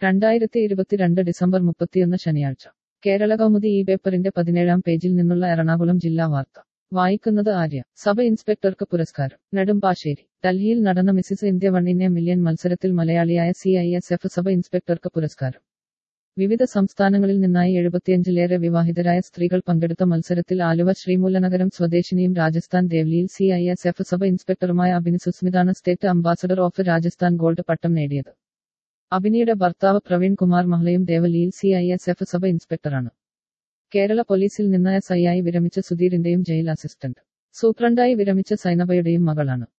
രണ്ടായിരത്തി ഇരുപത്തിരണ്ട് ഡിസംബർ മുപ്പത്തിയൊന്ന് ശനിയാഴ്ച കേരള കൗമുദി ഈ പേപ്പറിന്റെ പതിനേഴാം പേജിൽ നിന്നുള്ള എറണാകുളം ജില്ലാ വാർത്ത വായിക്കുന്നത് ആര്യ സബ് ഇൻസ്പെക്ടർക്ക് പുരസ്കാരം നെടുമ്പാശ്ശേരി ഡൽഹിയിൽ നടന്ന മിസിസ് ഇന്ത്യ വണ്ണിനെ മില്യൺ മത്സരത്തിൽ മലയാളിയായ C I S F sub ഇൻസ്പെക്ടർക്ക് പുരസ്കാരം വിവിധ സംസ്ഥാനങ്ങളിൽ നിന്നായി എഴുപത്തിയഞ്ചിലേറെ വിവാഹിതരായ സ്ത്രീകൾ പങ്കെടുത്ത മത്സരത്തിൽ ആലുവ ശ്രീമൂലനഗരം സ്വദേശിനിയും രാജസ്ഥാൻ ദേവ്ലിയിൽ C I S F sub ഇൻസ്പെക്ടറുമായ അഭിനി സുസ്മിതാണ് state ambassador of Rajasthan gold പട്ടം നേടിയത് അഭിനിയുടെ ഭർത്താവ് പ്രവീൺ കുമാർ മഹ്ലയും ദേവലിയിൽ C I S F sub ഇൻസ്പെക്ടറാണ് കേരള പോലീസിൽ നിന്ന് എസ് ഐ ആയി വിരമിച്ച സുധീറിന്റെയും ജയിൽ അസിസ്റ്റന്റ് സൂപ്രണ്ടായി വിരമിച്ച സൈനബയുടെയും മകളാണ്